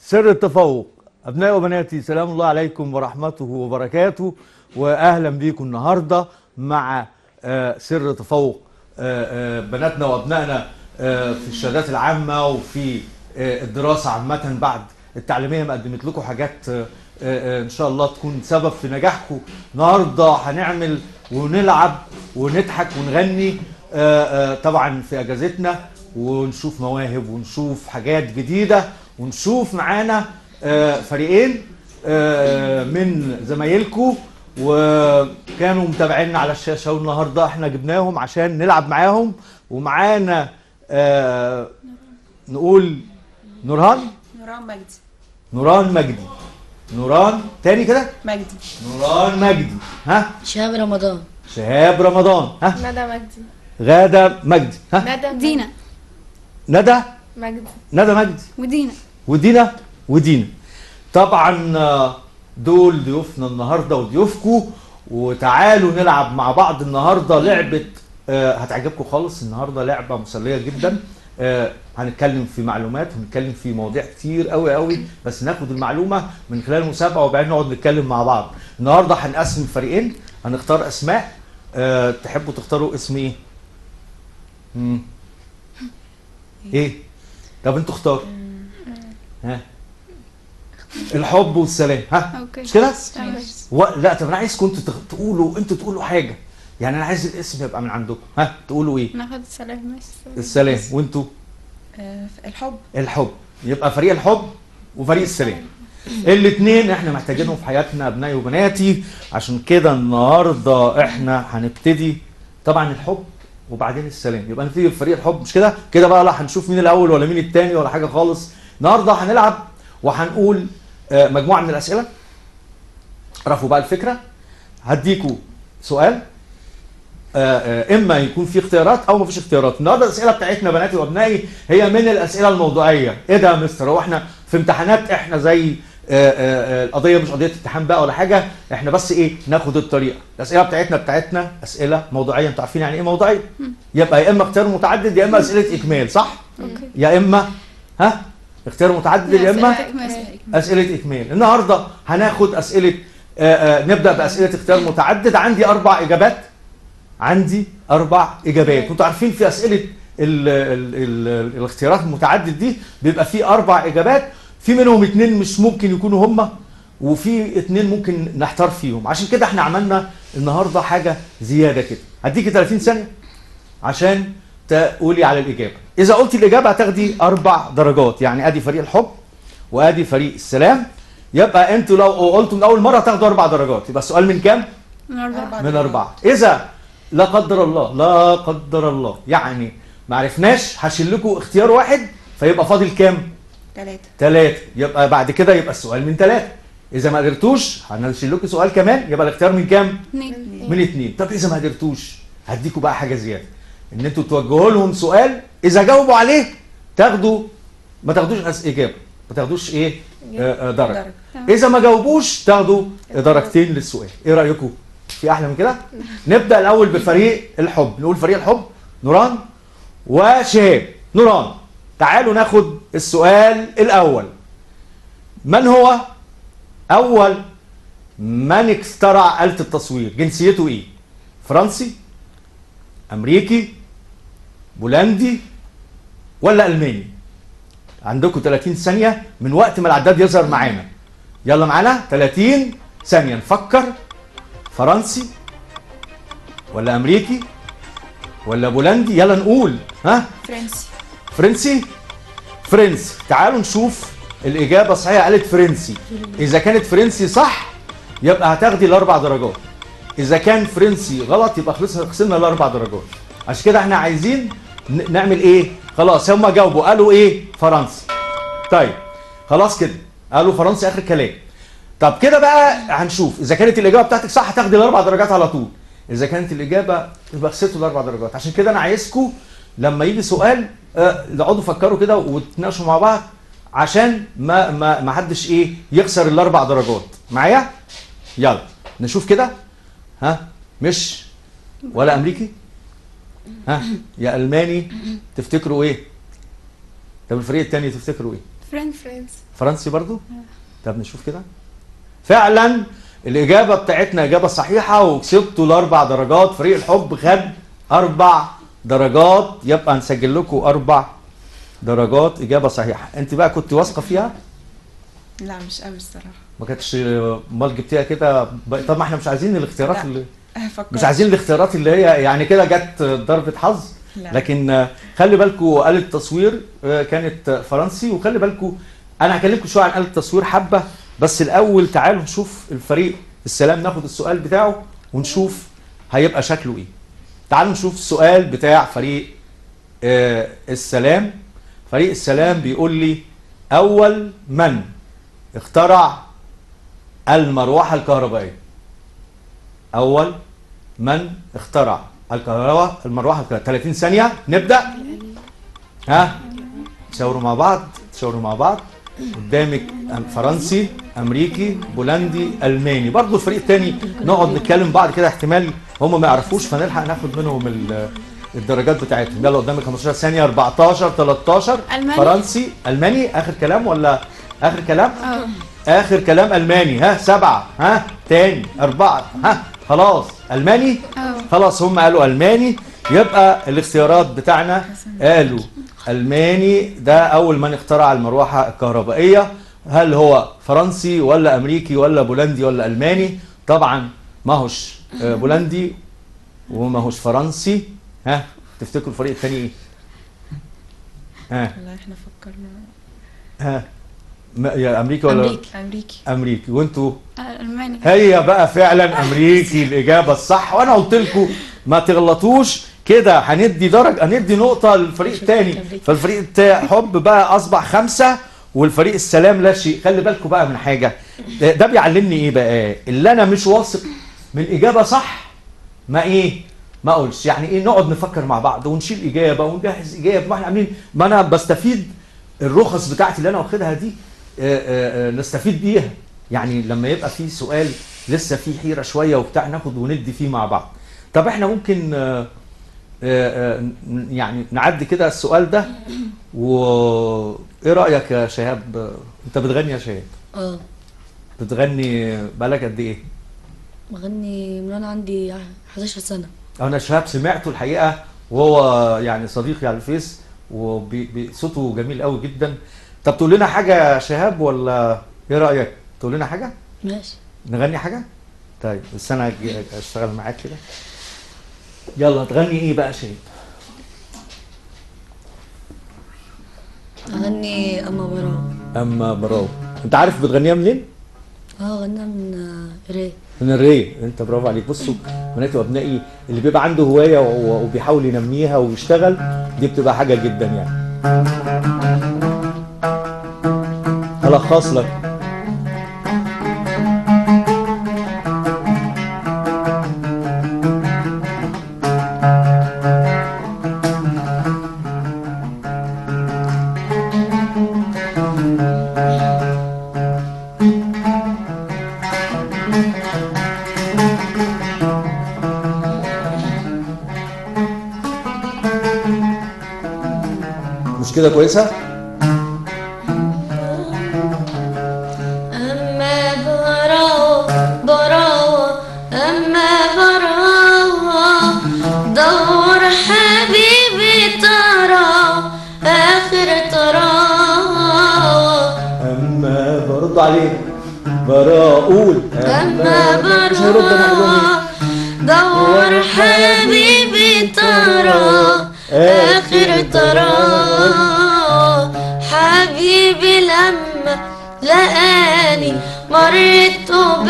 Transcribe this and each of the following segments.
سر التفوق أبنائي وبناتي سلام الله عليكم ورحمته وبركاته وأهلا بيكم النهاردة مع آه، سر تفوق آه، آه، بناتنا وأبنائنا آه، في الشهادات العامة وفي آه، الدراسة عامة بعد التعليمية مقدمت لكم حاجات آه، آه، إن شاء الله تكون سبب في نجاحكم النهاردة هنعمل ونلعب ونضحك ونغني آه، آه، طبعا في أجازتنا ونشوف مواهب ونشوف حاجات جديدة ونشوف معانا آه، فريقين آه، من زمايلكم وكانوا متابعينا على الشاشة والنهاردة احنا جبناهم عشان نلعب معاهم ومعانا آه، نقول نورهان نوران مجدي نوران مجدي نوران تاني كده مجدي نوران مجدي ها شهاب رمضان شهاب رمضان ها ندى مجدي غادة مجدي ها ندى دينا ندى مجدي ندى مجدي ودينا ودينا ودينا طبعا آه، دول ضيوفنا النهارده وضيوفكم وتعالوا نلعب مع بعض النهارده لعبه آه، هتعجبكم خالص النهارده لعبه مسليه جدا آه، هنتكلم في معلومات ونتكلم في مواضيع كتير قوي قوي بس ناخد المعلومه من خلال المسابقه وبعدين نقعد نتكلم مع بعض النهارده هنقسم فريقين هنختار اسماء أه تحبوا تختاروا اسم ايه؟ مم. ايه؟ طب انتوا اختاروا ها الحب والسلام ها اوكي مش كده؟ ماشي. و... لا طب انا عايزكم انتوا تغ- تقولوا انتوا تقولوا حاجه يعني انا عايز الاسم يبقى من عندكم ها تقولوا ايه؟ ناخد السلام ماشي السلام وانتوا آه الحب الحب يبقى فريق الحب وفريق السلام الاثنين احنا محتاجينهم في حياتنا ابنائي وبناتي عشان كده النهارده احنا هنبتدي طبعا الحب وبعدين السلام يبقى نبتدي بفريق الحب مش كده كده بقى لا هنشوف مين الاول ولا مين الثاني ولا حاجه خالص النهارده هنلعب وهنقول آه، مجموعه من الاسئله اعرفوا بقى الفكره هديكوا سؤال آه، آه، اما يكون في اختيارات او مفيش اختيارات النهارده الاسئله بتاعتنا بناتي وابنائي هي من الاسئله الموضوعيه ايه ده يا مستر هو احنا في امتحانات احنا زي آه، آه، آه، القضيه مش قضيه امتحان بقى ولا حاجه احنا بس ايه ناخد الطريقه الاسئله بتاعتنا بتاعتنا اسئله موضوعيه انتوا عارفين يعني ايه موضوعيه يبقى يا اما اختيار متعدد يا اما اسئله اكمال صح اوكي يا اما ها اختيار متعدد يا اما اسئله اكمال النهارده هناخد اسئله آه، آه، نبدا باسئله اختيار متعدد عندي اربع اجابات عندي اربع اجابات انتوا عارفين في اسئله ال ال ال الاختيارات المتعدد دي بيبقى في اربع اجابات في منهم اتنين مش ممكن يكونوا هما وفي اتنين ممكن نحتار فيهم عشان كده احنا عملنا النهارده حاجه زياده كده هديكي 30 ثانيه عشان تقولي على الاجابه اذا قلتي الاجابه هتاخدي اربع درجات يعني ادي فريق الحب وادي فريق السلام يبقى انتوا لو قلتوا من اول مره تاخدوا اربع درجات يبقى السؤال من كام من أربعة من أربعة إذا لا قدر الله لا قدر الله يعني ما عرفناش هشيل لكم اختيار واحد فيبقى فاضل كام؟ ثلاثة ثلاثة يبقى بعد كده يبقى السؤال من ثلاثة إذا ما قدرتوش هنشيل لكم سؤال كمان يبقى الاختيار من كام؟ اثنين من اثنين طب إذا ما قدرتوش هديكم بقى حاجة زيادة إن أنتوا توجهوا لهم سؤال إذا جاوبوا عليه تاخدوا ما تاخدوش أس- إجابة ما تاخدوش إيه؟ آه، آه، درجة درجة. تمام. اذا ما جاوبوش تاخدوا درجتين للسؤال ايه رايكم في احلى من كده نبدا الاول بفريق الحب نقول فريق الحب نوران وشهاب نوران تعالوا ناخد السؤال الاول من هو اول من اخترع آلة التصوير جنسيته ايه فرنسي امريكي بولندي ولا الماني عندكم 30 ثانية من وقت ما العداد يظهر معانا يلا معانا 30 ثانية نفكر فرنسي ولا أمريكي ولا بولندي يلا نقول ها فرنسي فرنسي فرنسي تعالوا نشوف الإجابة الصحيحة قالت فرنسي إذا كانت فرنسي صح يبقى هتاخدي الأربع درجات إذا كان فرنسي غلط يبقى خلصنا خسرنا الأربع درجات عشان كده احنا عايزين ن- نعمل إيه؟ خلاص هم جاوبوا قالوا إيه؟ فرنسي طيب خلاص كده قالوا فرنسي آخر كلام طب كده بقى هنشوف إذا كانت الإجابة بتاعتك صح هتاخدي الأربع درجات على طول إذا كانت الإجابة يبقى خسرتوا الأربع درجات عشان كده أنا عايزكم لما يجي سؤال آه، اقعدوا فكروا كده وتناقشوا مع بعض عشان ما ما ما حدش ايه يخسر الاربع درجات معايا يلا نشوف كده ها مش ولا امريكي ها يا الماني تفتكروا ايه طب الفريق التاني تفتكروا ايه فرنسا فرنسا فرنسي برضو طب نشوف كده فعلا الإجابة بتاعتنا إجابة صحيحة وكسبتوا الأربع درجات فريق الحب خد أربع درجات يبقى نسجل لكم أربع درجات إجابة صحيحة أنت بقى كنت واثقة فيها لا مش قوي الصراحة ما كانتش امال جبتيها كده ب- طب ما احنا مش عايزين الاختيارات لا. اللي آه، فكرت مش عايزين الاختيارات اللي هي يعني كده جت ضربة حظ لا. لكن آه، خلي بالكم آلة التصوير آه، كانت آه، فرنسي وخلي بالكم انا هكلمكم شويه عن آلة التصوير حبه بس الاول تعالوا نشوف الفريق السلام ناخد السؤال بتاعه ونشوف هيبقى شكله ايه تعالوا نشوف السؤال بتاع فريق آه، السلام فريق السلام بيقول لي اول من اخترع المروحه الكهربائيه اول من اخترع الكهرباء المروحه الكهربائيه 30 ثانيه نبدا ها تشاوروا مع بعض تشاوروا مع بعض قدامك أم- فرنسي امريكي بولندي الماني برضه الفريق الثاني نقعد نتكلم بعض كده احتمال هم ما يعرفوش فنلحق ناخد منهم ال- الدرجات بتاعتهم يلا قدامك 15 ثانيه 14 13 ألماني. فرنسي الماني اخر كلام ولا اخر كلام اه اخر كلام الماني ها سبعة ها تاني اربعة ها خلاص الماني اه خلاص هم قالوا الماني يبقى الاختيارات بتاعنا قالوا الماني ده اول من اخترع المروحة الكهربائية هل هو فرنسي ولا امريكي ولا بولندي ولا الماني طبعا ما هوش آه، بولندي وما هوش فرنسي ها تفتكروا الفريق الثاني ايه ها والله احنا فكرنا ها ما- يا امريكي ولا أمريكي. امريكي امريكي وانتوا آه، الماني هي بقى فعلا امريكي الاجابه الصح وانا قلت لكم ما تغلطوش كده هندي درجه هندي نقطه للفريق الثاني فالفريق التا- حب بقى اصبح خمسه والفريق السلام لا شيء خلي بالكم بقى من حاجه ده ده بيعلمني ايه بقى اللي انا مش واثق من اجابه صح ما ايه ما اقولش يعني ايه نقعد نفكر مع بعض ونشيل اجابه ونجهز اجابه ما احنا عاملين ما انا بستفيد الرخص بتاعتي اللي انا واخدها دي آه، آه، آه، نستفيد بيها يعني لما يبقى في سؤال لسه فيه حيره شويه وبتاع ناخد وندي فيه مع بعض طب احنا ممكن آه، آه، آه، ن- يعني نعدي كده السؤال ده و ايه رايك يا شهاب آه، انت بتغني يا شهاب اه بتغني بقالك قد ايه بغني من وانا عندي 11 سنة انا شهاب سمعته الحقيقه وهو يعني صديقي على الفيس وصوته جميل قوي جدا طب تقول لنا حاجه يا شهاب ولا ايه رايك تقول لنا حاجه ماشي نغني حاجه طيب بس انا أجي اشتغل معاك كده يلا تغني ايه بقى يا شهاب اغني اما براء اما براو انت عارف بتغنيها منين اه غنى من آه، ري من الري انت برافو عليك بصوا بناتي وابنائي اللي بيبقى عنده هوايه و- وبيحاول ينميها ويشتغل دي بتبقى حاجه جدا يعني هلخص لك مش كده كويسه أما براوة براوة أما براوة دور حبيبي ترى آخر تراوة اما برد عليك براء قول أما مش هيرد انا هقول لهم إيه؟ براوة دور حبيبي ترى آخر تراوة حبيبي لما لقاني مريت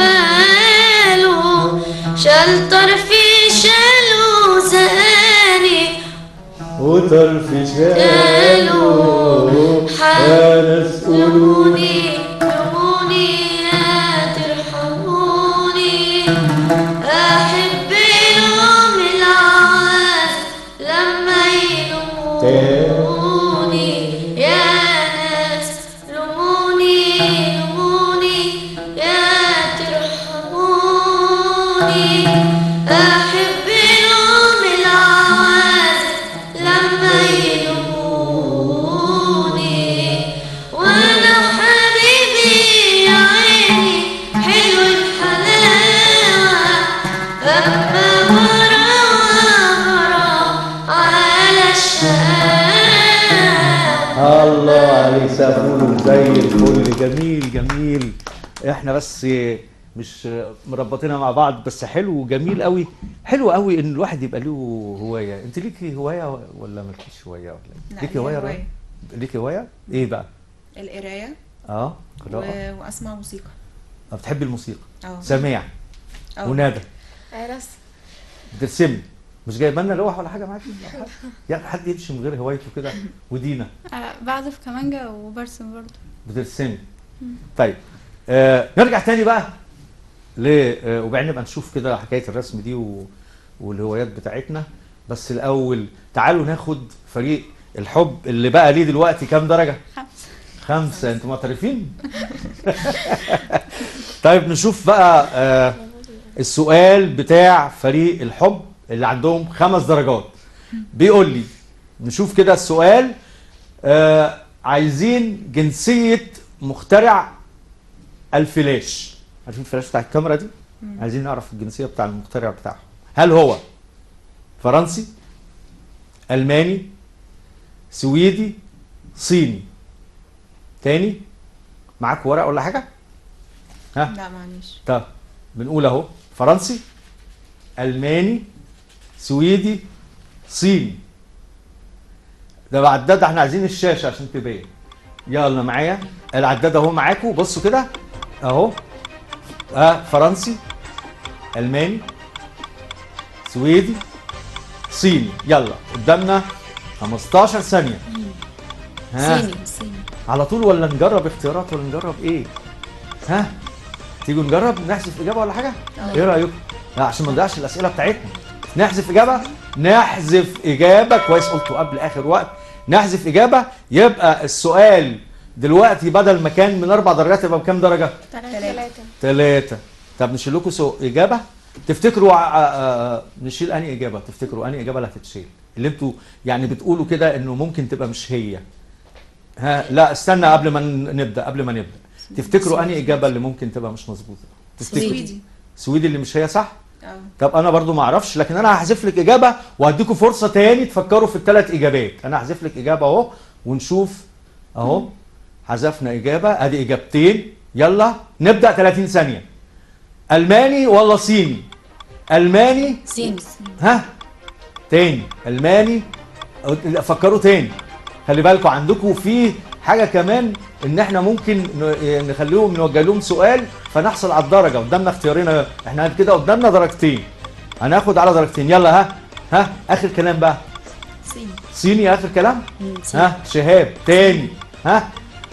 باله شال طرفي شالو زقاني وطرف شاله يا ناس قولوا لوموني لوموني يا ترحموني أحب لوم العواز لما يلوموني يا ناس لوموني لوموني يا ترحموني أحب لوم العواز لما يلوموني الله عليك سافور زي الفل جميل جميل احنا بس مش مربطينها مع بعض بس حلو وجميل قوي حلو قوي ان الواحد يبقى له هوايه انت ليكي هوايه ولا مالكيش هوايه ولا لا، إيه؟ ليكي ليا هوايه هواية. رأي؟ ليكي هوايه ايه بقى القرايه اه قراءه و... واسمع موسيقى آه، بتحبي الموسيقى اه سماع أه. وندى رسم بترسمي مش جايبه لنا لوح ولا حاجه معاكي يعني حد يمشي من غير هوايته كده ودينا آه، بعزف كمانجا وبرسم برضه بترسمي طيب آه نرجع تاني بقى ل آه وبعدين نبقى نشوف كده حكايه الرسم دي و... والهوايات بتاعتنا بس الاول تعالوا ناخد فريق الحب اللي بقى ليه دلوقتي كام درجه؟ خمسة خمسه انتوا معترفين؟ طيب نشوف بقى آه السؤال بتاع فريق الحب اللي عندهم خمس درجات بيقول لي نشوف كده السؤال آه عايزين جنسية مخترع الفلاش عارفين الفلاش بتاع الكاميرا دي عايزين نعرف الجنسية بتاع المخترع بتاعهم هل هو فرنسي ألماني سويدي صيني تاني معاك ورق ولا حاجة ها لا معلش طب بنقول اهو فرنسي الماني سويدي صيني ده بعداد احنا عايزين الشاشه عشان تبين يلا معايا العداد اهو معاكم بصوا كده اهو اه فرنسي الماني سويدي صيني يلا قدامنا 15 ثانيه ها صيني صيني على طول ولا نجرب اختيارات ولا نجرب ايه؟ ها؟ تيجوا نجرب نحذف اجابه ولا حاجه؟ ايه رايكم؟ لا عشان ما نضيعش الاسئله بتاعتنا نحذف اجابه نحذف اجابه كويس قلته قبل اخر وقت نحذف اجابه يبقى السؤال دلوقتي بدل ما كان من اربع درجات يبقى بكام درجه؟ ثلاثة ثلاثة طب نشيل لكم سو اجابه تفتكروا ع- آه، نشيل انهي اجابه تفتكروا انهي اجابه اللي هتتشيل اللي انتوا يعني بتقولوا كده انه ممكن تبقى مش هي ها لا استنى قبل ما ن- نبدا قبل ما نبدا تفتكروا انهي اجابه اللي ممكن تبقى مش مظبوطه تفتكروا سويدي سويدي اللي مش هي صح اه طب انا برضو ما اعرفش لكن انا هحذف لك اجابه وهديكم فرصه تاني تفكروا في الثلاث اجابات انا هحذف لك اجابه اهو ونشوف اهو حذفنا اجابه ادي اجابتين يلا نبدا 30 ثانيه الماني ولا صيني الماني صيني ها تاني الماني أو- لا، فكروا تاني خلي بالكم عندكم في حاجه كمان ان احنا ممكن ن- نخليهم نوجه لهم سؤال فنحصل على الدرجه قدامنا اختيارين احنا كده قدامنا درجتين هناخد على درجتين يلا ها ها اخر كلام بقى صيني صيني اخر كلام مم، صيني ها شهاب تاني ها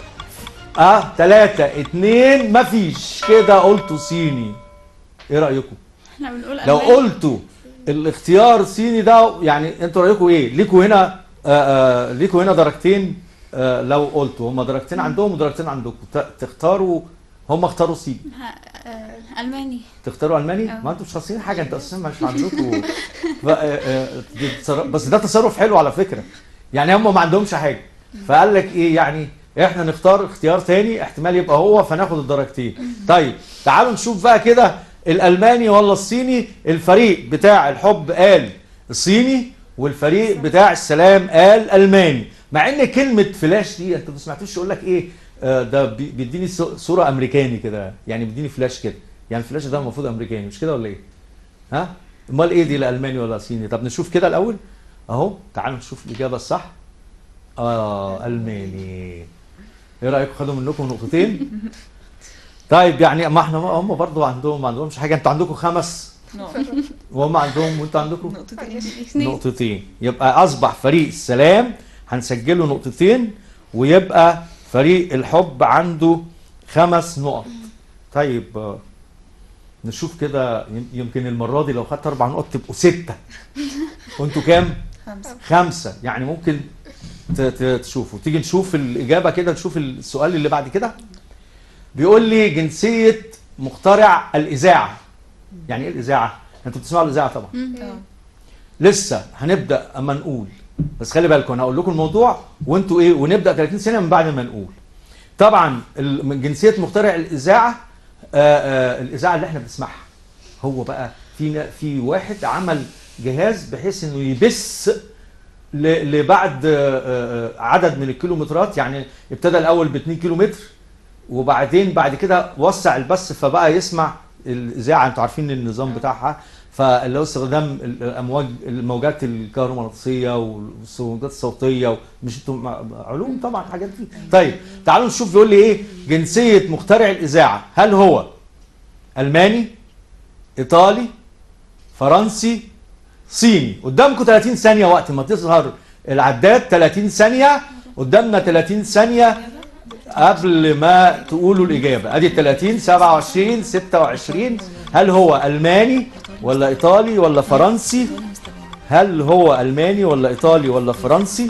اه ثلاثة اتنين مفيش كده قلتوا صيني ايه رأيكم؟ احنا بنقول لو ألماني. قلتوا الاختيار صيني ده يعني انتوا رايكم ايه؟ ليكوا هنا آه آه ليكوا هنا درجتين آه لو قلتوا هم درجتين عندهم ودرجتين عندكم ت- تختاروا هم اختاروا صيني ها- آه، ألماني تختاروا الماني آه. ما انتوا مش حاسين حاجه انتوا اساسا مش عندكم ف- آه، آه، دي تصرف- بس ده تصرف حلو على فكره يعني هم ما عندهمش حاجه فقال لك ايه يعني احنا نختار اختيار تاني احتمال يبقى هو فناخد الدرجتين طيب تعالوا نشوف بقى كده الالماني ولا الصيني الفريق بتاع الحب قال الصيني والفريق بتاع السلام قال الماني مع ان كلمه فلاش دي انت ما سمعتوش يقول لك ايه آه، ده بي- بيديني صو- صوره امريكاني كده يعني بيديني فلاش كده يعني الفلاش ده المفروض امريكاني مش كده ولا ايه ها امال ايه دي لا الماني ولا صيني طب نشوف كده الاول اهو تعالوا نشوف الاجابه الصح اه الماني ايه رايكم خدوا منكم نقطتين طيب يعني ما احنا هم برضو عندهم ما عندهمش حاجه انتوا عندكم خمس نقطة وهم عندهم وانتوا عندكم نقطتين اثنين نقطتين يبقى اصبح فريق السلام هنسجله نقطتين ويبقى فريق الحب عنده خمس نقط طيب آه، نشوف كده يم- يمكن المره دي لو خدت اربع نقط تبقوا سته وانتوا كام؟ خمسة خمسه يعني ممكن ت- ت- تشوفوا تيجي نشوف الاجابه كده نشوف السؤال اللي بعد كده بيقول لي جنسيه مخترع الاذاعه يعني ايه الاذاعه؟ انتوا بتسمعوا الاذاعه طبعا اه لسه هنبدا اما نقول بس خلي بالكم انا هقول لكم الموضوع وانتوا ايه ونبدا 30 ثانيه من بعد ما نقول طبعا ال- من جنسيه مخترع الاذاعه آآ آآ الاذاعه اللي احنا بنسمعها هو بقى في نا- في واحد عمل جهاز بحيث انه يبث ل- لبعد آه، آه، عدد من الكيلومترات يعني ابتدى الاول ب 2 كيلو متر وبعدين بعد كده وسع البث فبقى يسمع الاذاعه انتوا عارفين النظام بتاعها فاللي هو استخدام الامواج الموجات الكهرومغناطيسيه والموجات الصوتيه مش انتوا مع- علوم طبعا الحاجات دي طيب تعالوا نشوف بيقول لي ايه جنسيه مخترع الاذاعه هل هو الماني ايطالي فرنسي صيني قدامكم 30 ثانيه وقت ما تظهر العداد 30 ثانيه قدامنا 30 ثانيه قبل ما تقولوا الاجابه ادي 30 27 26 هل هو الماني ولا ايطالي ولا فرنسي هل هو الماني ولا ايطالي ولا فرنسي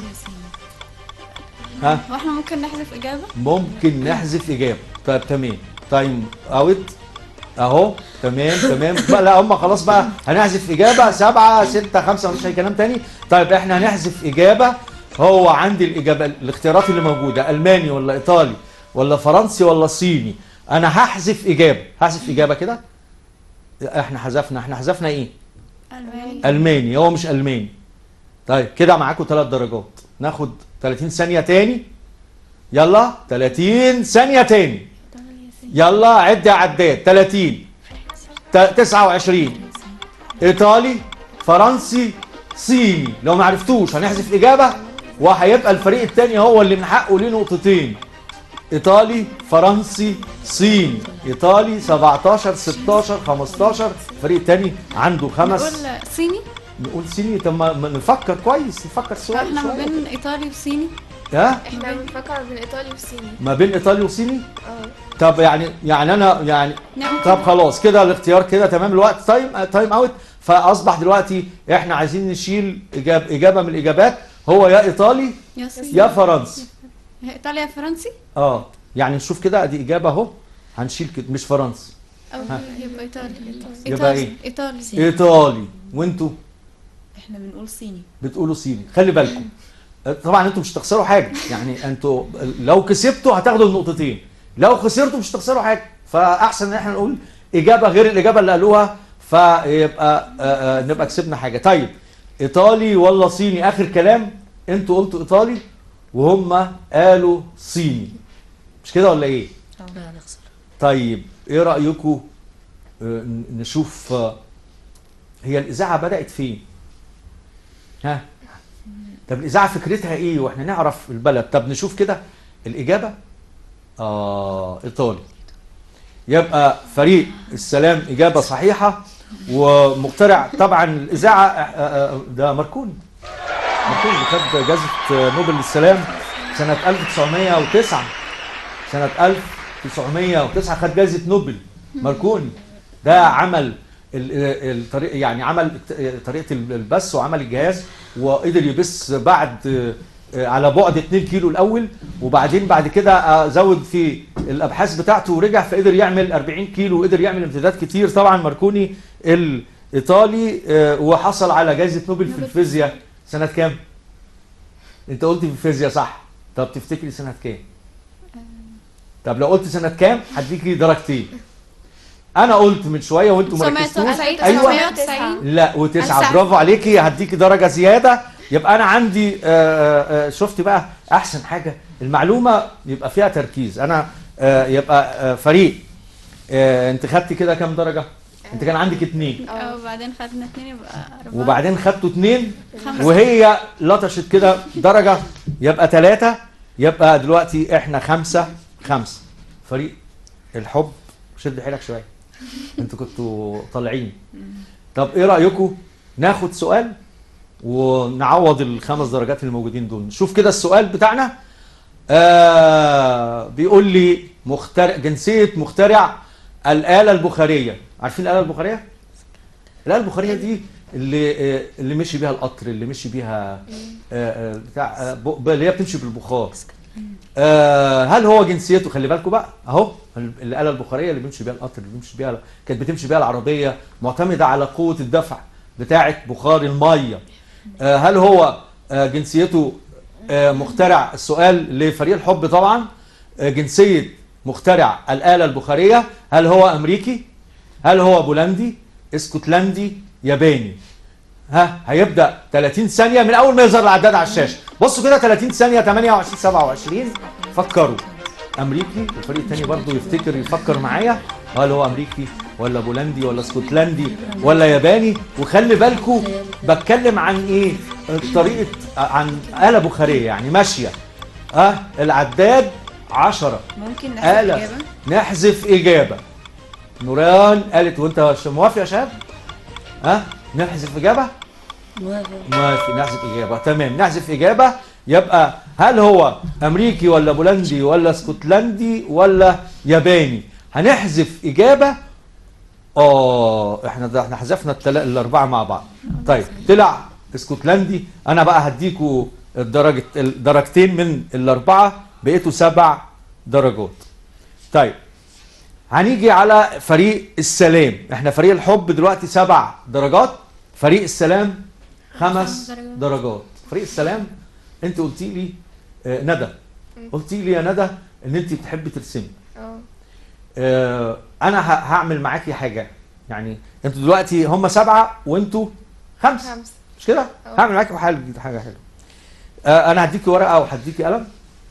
ها واحنا ممكن نحذف اجابه ممكن نحذف اجابه طيب تمام تايم اوت اهو تمام تمام بقى لا هم خلاص بقى هنحذف اجابه سبعة ستة خمسة مفيش اي كلام تاني طيب احنا هنحذف اجابه هو عندي الاجابه الاختيارات اللي موجوده الماني ولا ايطالي ولا فرنسي ولا صيني انا هحذف اجابه هحذف اجابه كده احنا حذفنا احنا حذفنا ايه الماني الماني هو مش الماني طيب كده معاكم ثلاث درجات ناخد 30 ثانيه تاني يلا 30 ثانيه تاني يلا عد يا عداد 30 ت- 29 ايطالي فرنسي صيني لو ما عرفتوش هنحذف اجابه وهيبقى الفريق الثاني هو اللي من حقه ليه نقطتين ايطالي فرنسي صيني ايطالي 17 16 15 الفريق الثاني عنده خمس نقول صيني نقول صيني طب ما ما نفكر كويس نفكر سؤال احنا ما شويه بين ايطالي وصيني ها احنا بنفكر بين ايطالي والصيني ما بين ايطالي وصيني اه طب يعني يعني انا يعني نعم. طب خلاص كده الاختيار كده تمام الوقت تايم تايم اوت فاصبح دلوقتي احنا عايزين نشيل إجاب اجابه من الاجابات هو يا ايطالي يا صيني يا فرنسي يا ايطاليا فرنسي اه يعني نشوف كده ادي اجابه اهو هنشيل كده مش فرنسي او يبقى ايطالي يبقى إيه؟ ايطالي ايطالي وانتوا احنا بنقول صيني بتقولوا صيني خلي بالكم طبعا انتوا مش هتخسروا حاجه يعني انتوا لو كسبتوا هتاخدوا النقطتين لو خسرتوا مش هتخسروا حاجه فاحسن ان احنا نقول اجابه غير الاجابه اللي قالوها فيبقى آه، آه، نبقى كسبنا حاجه طيب ايطالي ولا صيني اخر كلام انتوا قلتوا ايطالي وهم قالوا صيني مش كده ولا ايه لا هنخسر طيب ايه رايكم آه، نشوف آه، هي الاذاعه بدات فين ها طب الاذاعه فكرتها ايه واحنا نعرف البلد طب نشوف كده الاجابه اه ايطالي يبقى فريق السلام اجابه صحيحه ومخترع طبعا الاذاعه آه، آه، ده ماركوني ماركوني خد جائزه نوبل للسلام سنه 1909 سنة 1909 خد جائزة نوبل ماركوني ده عمل ال- الطريق يعني عمل الت- طريقة البث وعمل الجهاز وقدر يبث بعد آه، على بعد 2 كيلو الأول وبعدين بعد كده آه، زود في الأبحاث بتاعته ورجع فقدر يعمل 40 كيلو وقدر يعمل امتداد كتير طبعا ماركوني الإيطالي آه، وحصل على جائزة نوبل في الفيزياء سنة كام؟ أنت قلت في الفيزياء صح طب تفتكري سنة كام؟ طب لو قلت سنة كام هديكي درجتين انا قلت من شويه وانتم مركزتوش ايوه 1990 لا وتسعه ألسع. برافو عليكي هديكي درجه زياده يبقى انا عندي آه، آه، آه، شفت بقى احسن حاجه المعلومه يبقى فيها تركيز انا آه، يبقى آه، فريق آه، انت خدتي كده كام درجه انت كان عندك اتنين اه وبعدين خدنا اتنين يبقى أربعة وبعدين خدتوا اتنين خمسة. وهي لطشت كده درجة يبقى ثلاثة يبقى دلوقتي احنا خمسة خمسة فريق الحب شد حيلك شوية انتوا كنتوا طالعين طب ايه رأيكم ناخد سؤال ونعوض الخمس درجات اللي موجودين دول نشوف كده السؤال بتاعنا آه بيقول لي مخترع جنسية مخترع الآلة البخارية عارفين الآلة البخارية؟ الآلة البخارية دي اللي آه، اللي مشي بيها القطر اللي مشي بيها آه، آه، بتاع آه، ب- اللي هي بتمشي بالبخار آه، هل هو جنسيته خلي بالكم بقى اهو الآلة البخارية اللي بيمشي بيها القطر اللي بيمشي بيها كانت بتمشي بيها العربية معتمدة على قوة الدفع بتاعة بخار المية آه، هل هو آه، جنسيته آه، مخترع السؤال لفريق الحب طبعا آه، جنسية مخترع الآلة البخارية هل هو أمريكي هل هو بولندي اسكتلندي ياباني ها هيبدا 30 ثانيه من اول ما يظهر العداد على الشاشه بصوا كده 30 ثانيه 28 27 فكروا امريكي الفريق الثاني برضه يفتكر يفكر معايا هل هو امريكي ولا بولندي ولا اسكتلندي ولا ياباني وخلي بالكم بتكلم عن ايه طريقه عن آلة بخارية يعني ماشية اه العداد 10 ممكن نحسب آلة إجابة نحذف إجابة نوران قالت وأنت ش- موافق يا شباب؟ ها؟ نحذف إجابة؟ موافق موافق نحذف إجابة تمام نحذف إجابة يبقى هل هو أمريكي ولا بولندي ولا اسكتلندي ولا ياباني؟ هنحذف إجابة اه احنا ده احنا حذفنا التلا... الاربعه مع بعض طيب طلع اسكتلندي انا بقى هديكوا الدرجه الدرجتين من الاربعه بقيتوا سبع درجات طيب هنيجي على فريق السلام احنا فريق الحب دلوقتي سبع درجات فريق السلام خمس خمس درجات. درجات فريق السلام انت قلتي لي آه، ندى قلتي لي يا ندى ان انت بتحبي ترسمي اه آه، انا ه- هعمل معاكي حاجه يعني انتوا دلوقتي هم سبعه وانتوا خمسه خمسة مش كده؟ أه. هعمل معاكي حاجه جديدة، حاجه حلوه. آه، انا هديكي ورقه وهديكي قلم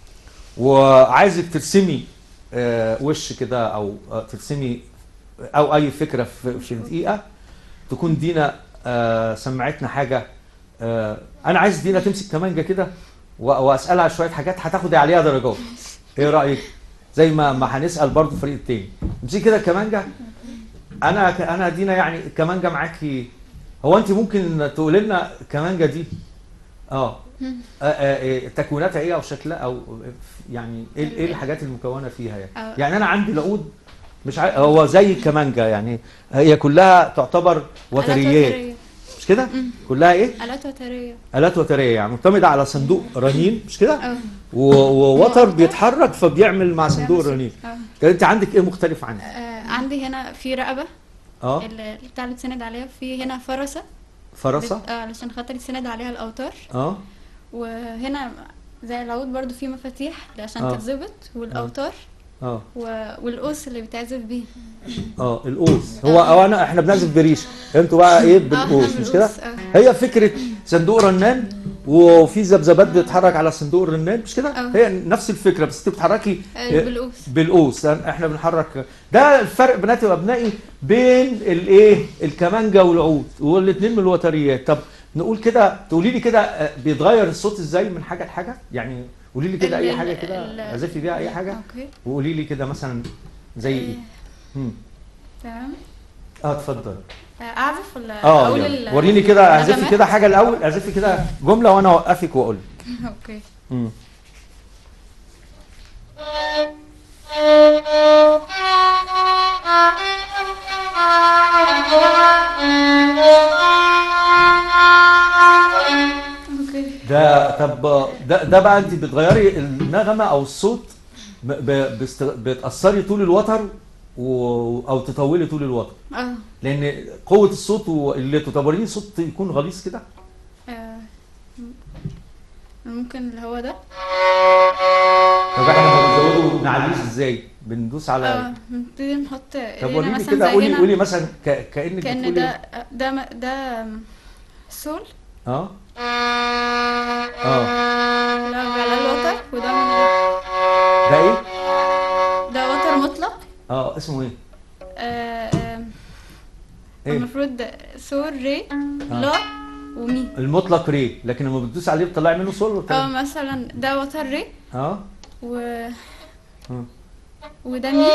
وعايزك ترسمي آه، وش كده او آه، ترسمي او اي فكره في في دقيقه تكون دينا آه، سمعتنا حاجه آه، انا عايز دينا تمسك كمانجه كده و- واسالها شويه حاجات هتاخدي عليها درجات ايه رايك زي ما ما هنسال برضو الفريق التاني امسكي كده الكمانجه انا ك- انا دينا يعني الكمانجه معاكي هو انت ممكن تقولي لنا الكمانجه دي اه آه، آه، إيه تكويناتها ايه او شكلها او يعني ايه ايه الحاجات المكونه فيها يعني آه. يعني انا عندي العود مش عارف هو زي الكمانجه يعني هي كلها تعتبر آلات وتريات وترية. مش كده كلها ايه آلات وترية الات وتريه يعني معتمده على صندوق رنين مش كده اه و- ووتر بيتحرك فبيعمل مع صندوق الرنين اه كده انت عندك ايه مختلف عنها آه، عندي هنا في رقبة اه اللي بتاع اللي بتسند عليها في هنا فرسة فرسه بت- اه علشان خاطر يتسند عليها الأوتار اه وهنا زي العود برضو في مفاتيح عشان آه. تتظبط والأوتار اه و... والقوس اللي بيتعزف بيه اه القوس هو او انا احنا بنعزف بريش انتوا بقى ايه بالقوس إحنا مش كده بالقوس، آه. هي فكره صندوق رنان وفي ذبذبات بتتحرك على صندوق الرنان مش كده آه. هي نفس الفكره بس انت بتتحركي آه، آه، بالقوس بالقوس احنا بنحرك ده الفرق بناتي وابنائي بين الايه الكمانجه والعود والاثنين من الوتريات طب نقول كده تقولي لي كده آه، بيتغير الصوت ازاي من حاجه لحاجه يعني قولي لي كده ال- اي ال- حاجه ال- كده اعزفي بيها اي حاجه اوكي وقولي لي كده مثلا زي ايه مم. تمام اه اتفضل آه، اعزف ولا اه اقول يلا. ال- وريني كده اعزفي النغمات؟ كده حاجه الاول اعزفي كده جمله وانا اوقفك واقول اوكي مم. اوكي ده طب ده ده بقى انت بتغيري النغمه او الصوت ب- ب- بست- بتاثري طول الوتر و... او تطولي طول الوتر اه لان قوه الصوت و- اللي تطوريه صوت يكون غليظ كده آه، ممكن اللي هو ده طب احنا بنزوده نعليه ازاي بندوس اه على نبتدي نحط طب ايدينا وريني مثلا كده زي قولي هنا قولي مثلا ك... كانك كأن بتقولي ده ده م- ده سول اه اه ده على الوتر وده من ده ايه ده وتر مطلق اه اسمه ايه آه، آه، ايه المفروض سول ري لا ومي المطلق ري لكن لما بتدوس عليه بتطلعي منه صوت ولا اه بتعمل- مثلا ده وتر ري اه و مم. وده مي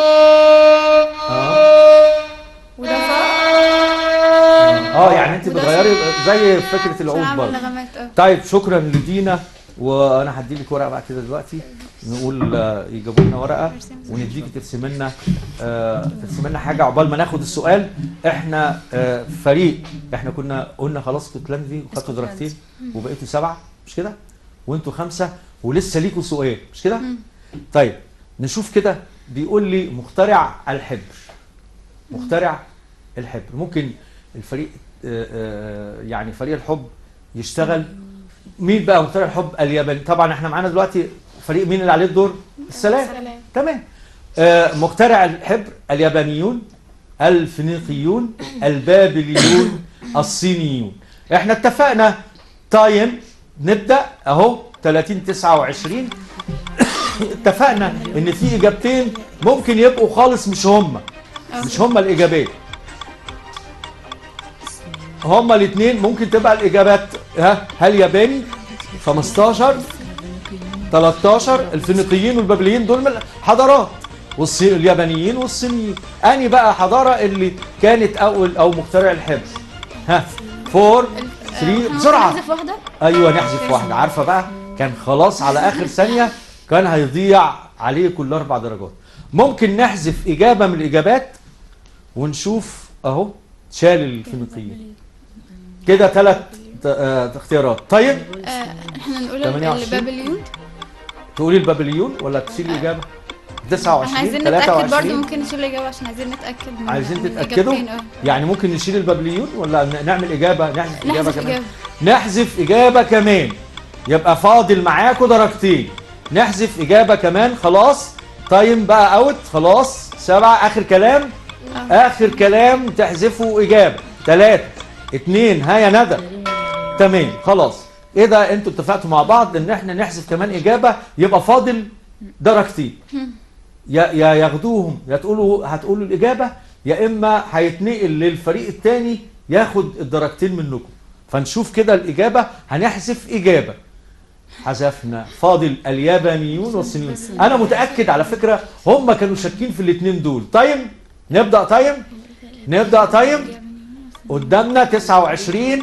اه وده فا اه يعني انت وده بتغيري زي فكره عشان العود اعمل برضه نغمات اه طيب شكرا لدينا وانا هدي لك ورقه بقى كده دلوقتي نقول آه، يجيبوا لنا ورقه ونديكي ترسم لنا آه، ترسم لنا حاجه عقبال ما ناخد السؤال احنا آه، فريق احنا كنا قلنا خلاص اسكتلندي وخدتوا اسكتلندي. درجتين وبقيتوا سبعه مش كده وانتوا خمسه ولسه ليكوا سؤال مش كده طيب نشوف كده بيقول لي مخترع الحبر مخترع الحبر ممكن الفريق آه، آه، يعني فريق الحب يشتغل مين بقى مخترع الحب الياباني طبعا احنا معانا دلوقتي فريق مين اللي عليه الدور السلام سلام تمام آه، مخترع الحبر اليابانيون الفينيقيون البابليون الصينيون احنا اتفقنا تايم نبدا اهو 30 29 اتفقنا ان في اجابتين ممكن يبقوا خالص مش هما مش هما الاجابات هما الاثنين ممكن تبقى الاجابات ها هل ياباني 15 13 الفينيقيين والبابليين دول من الحضارات والصي... اليابانيين والصينيين اني بقى حضاره اللي كانت اول او مخترع الحبر ها 4 3 بسرعه نحذف واحدة ايوه نحذف واحده عارفه بقى كان خلاص على اخر ثانيه كان هيضيع عليه كل اربع درجات ممكن نحذف اجابه من الاجابات ونشوف اهو شال الفينيقيين كده ثلاث اختيارات طيب آه، احنا نقول 28. البابليون تقولي البابليون ولا تشيل الاجابه 29 احنا عايزين نتأكد برضه 23 ممكن نشيل الإجابة عشان عايزين نتأكد من عايزين من تتاكدوا الإجابتين، اه يعني ممكن نشيل البابليون ولا ن- نعمل اجابه نحذف اجابه نحذف كمان إجابة نحذف إجابة كمان يبقى فاضل معاكوا درجتين نحذف إجابة كمان خلاص تايم بقى أوت خلاص سبعة آخر كلام آخر كلام تحذفوا إجابة ثلاثة اتنين ها يا ندى تمام خلاص ايه ده انتوا اتفقتوا مع بعض ان احنا نحذف كمان اجابه يبقى فاضل درجتين يا يا ياخدوهم يا تقولوا هتقولوا الاجابه يا اما هيتنقل للفريق الثاني ياخد الدرجتين منكم فنشوف كده الاجابه هنحذف اجابه حذفنا فاضل اليابانيون والصينيون انا متاكد على فكره هم كانوا شاكين في الاثنين دول تايم نبدا تايم نبدا تايم قدامنا 29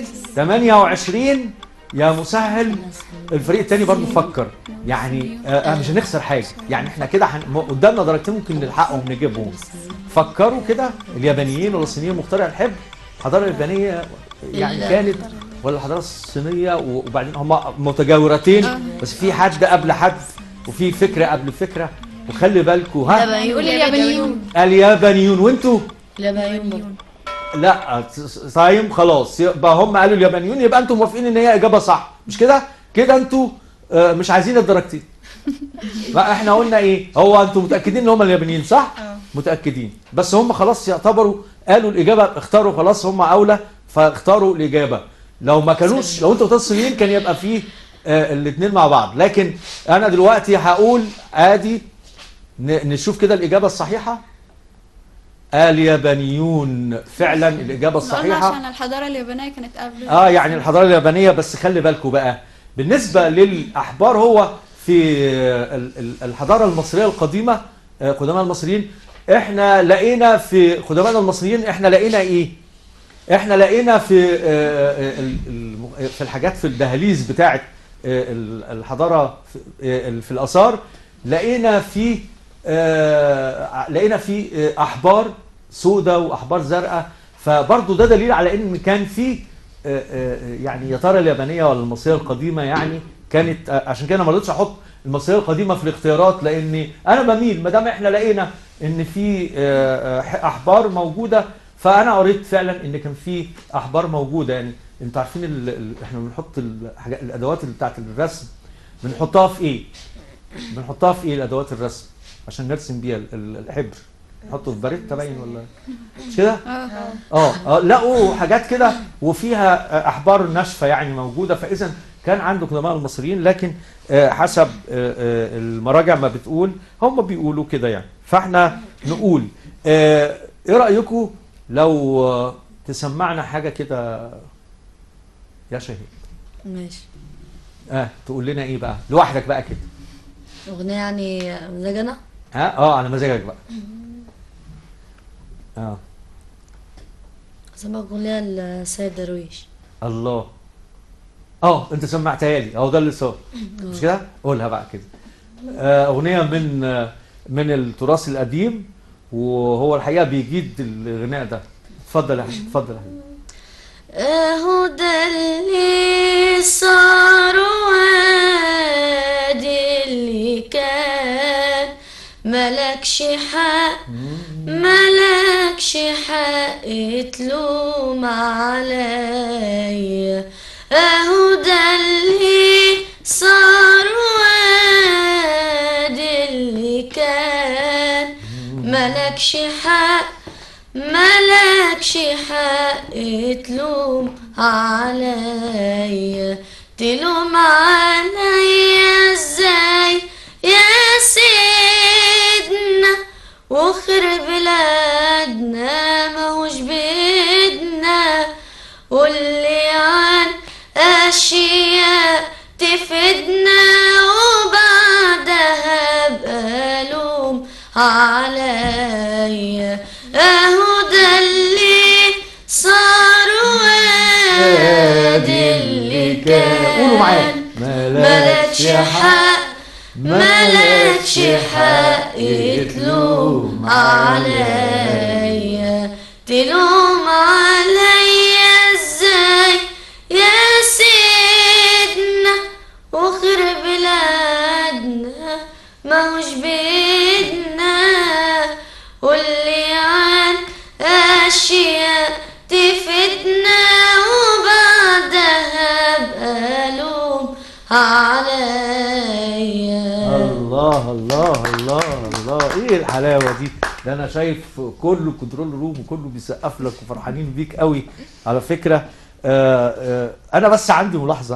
28 يا مسهل الفريق التاني برضه فكر يعني آه مش هنخسر حاجه يعني احنا كده حن... م- قدامنا درجتين ممكن نلحقهم نجيبهم فكروا كده اليابانيين ولا الصينيين مخترع الحب الحضاره اليابانيه يعني ال- كانت ولا الحضاره الصينيه و- وبعدين هم متجاورتين بس في حد قبل حد وفي فكره قبل فكره وخلي بالكوا ها نقول اليابانيون اليابانيون وانتوا اليابانيين برضه لا صايم خلاص يبقى هم قالوا اليابانيون يبقى انتم موافقين ان هي اجابه صح مش كده كده انتوا آه، مش عايزين الدرجتين بقى احنا قلنا ايه هو انتوا متاكدين ان هم اليابانيين صح متاكدين بس هم خلاص يعتبروا قالوا الاجابه اختاروا خلاص هم اولى فاختاروا الاجابه لو ما كانوش لو انتوا الصينيين كان يبقى فيه آه الاثنين مع بعض لكن انا دلوقتي هقول ادي ن- نشوف كده الاجابه الصحيحه اليابانيون فعلا الاجابه احنا قلنا الصحيحه عشان الحضارة اليابانية كانت قبل اه يعني الحضاره اليابانيه بس خلي بالكم بقى بالنسبه للاحبار هو في ال- ال- الحضاره المصريه القديمه آه، قدماء المصريين احنا لقينا في قدماء المصريين احنا لقينا ايه احنا لقينا في آه، آه، ال- الم- في الحاجات في الدهاليز بتاعه آه، ال- الحضاره في آه، في الاثار لقينا في آه، لقينا في آه، احبار سوداء واحبار زرقاء فبرضه ده دليل على ان كان في آه، آه، يعني يا ترى اليابانيه ولا المصريه القديمه يعني كانت آه، عشان كده ما رضيتش احط المصريه القديمه في الاختيارات لان انا بميل ما دام احنا لقينا ان في آه، آه، احبار موجوده فانا قريت فعلا ان كان في احبار موجوده يعني انتوا عارفين ال- ال- احنا بنحط الحاجات الادوات اللي بتاعت الرسم بنحطها في ايه؟ بنحطها في ايه الادوات الرسم عشان نرسم بيها ال- ال- الحبر نحطه في باريتا باين ولا مش كده؟ اه اه اه لقوا حاجات كده وفيها آه، احبار ناشفه يعني موجوده فاذا كان عنده قدماء المصريين لكن آه، حسب آه، آه، المراجع ما بتقول هم بيقولوا كده يعني فاحنا نقول آه، ايه رايكم لو آه، تسمعنا حاجه كده يا شهيد ماشي اه تقول لنا ايه بقى لوحدك بقى كده أغنية يعني مزاجنا ها اه على مزاجك بقى اه سمعك أغنية لسيد درويش الله اه انت سمعتها لي اهو ده اللي صار مش كده قولها بقى كده آه، اغنيه من آه، من التراث القديم وهو الحقيقه بيجيد الغناء ده اتفضل يا حبيبي اتفضل يا حبيبي اهو ده اللي صار وادي اللي كان ملكش حق ملكش حق تلوم عليا اهو ده اللي صار وادي اللي كان ملكش حق ملكش حق تلوم عليا تلوم عليا ازاي يا سيدنا وخر بلادنا ماهوش بيدنا واللي عن أشياء تفيدنا وبعدها بقالوم عليا اهو ده اللي صار وادي اللي كان قولوا معايا ملكش حق ملكش حق تلوم عليا تلوم عليا ازاي يا سيدنا وخر بلادنا ماهوش بيدنا واللي عن اشياء تفيدنا وبعدها بقالوم عليا الله الله الله الله ايه الحلاوه دي ده انا شايف كله كنترول روم وكله بيسقف لك وفرحانين بيك قوي على فكره آه آه انا بس عندي ملاحظه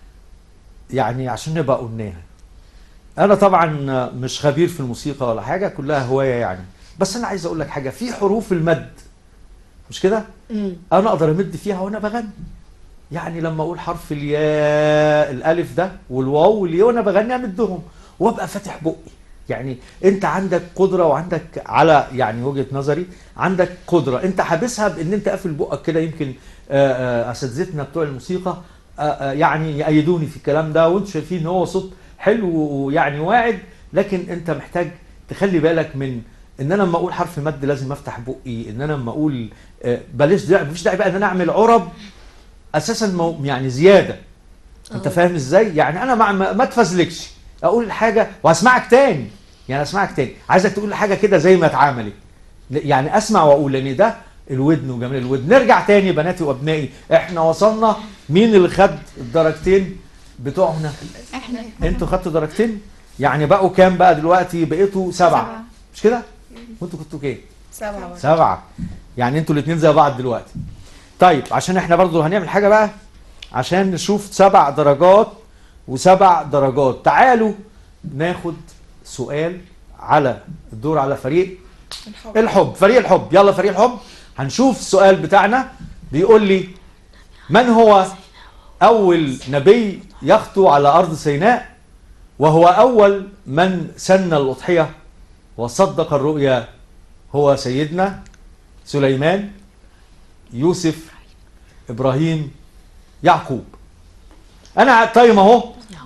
يعني عشان نبقى قلناها انا طبعا مش خبير في الموسيقى ولا حاجه كلها هوايه يعني بس انا عايز اقول لك حاجه في حروف المد مش كده مم. انا اقدر امد فيها وانا بغني يعني لما اقول حرف الياء الالف ده والواو والياء وانا بغني امدهم وابقى فاتح بقي يعني انت عندك قدره وعندك على يعني وجهه نظري عندك قدره انت حابسها بان انت قافل بقك كده يمكن آه، آه، اساتذتنا بتوع الموسيقى آه، آه، يعني يأيدوني في الكلام ده وانتم شايفين ان هو صوت حلو ويعني واعد لكن انت محتاج تخلي بالك من ان انا لما اقول حرف مد لازم افتح بقي ان انا لما اقول آه، بلاش داعي مفيش داعي بقى ان انا اعمل عرب اساسا مو يعني زياده انت أه. فاهم ازاي يعني انا مع ما ما تفزلكش اقول الحاجه واسمعك تاني يعني اسمعك تاني عايزك تقول حاجه كده زي ما اتعملت ل- يعني اسمع واقول لان ده الودن وجمال الودن نرجع تاني بناتي وابنائي احنا وصلنا مين اللي خد الدرجتين بتوعنا احنا انتوا خدتوا درجتين يعني بقوا كام بقى دلوقتي بقيتوا سبعه سبعة. مش كده وانتوا كنتوا كام سبعة برضه. سبعة يعني انتوا الاثنين زي بعض دلوقتي طيب عشان احنا برضو هنعمل حاجة بقى عشان نشوف سبع درجات وسبع درجات تعالوا ناخد سؤال على الدور على فريق الحب الحب فريق الحب يلا فريق الحب هنشوف السؤال بتاعنا بيقول لي من هو أول نبي يخطو على أرض سيناء وهو أول من سن الأضحية وصدق الرؤيا هو سيدنا سليمان يوسف إبراهيم يعقوب أنا على التايم أهو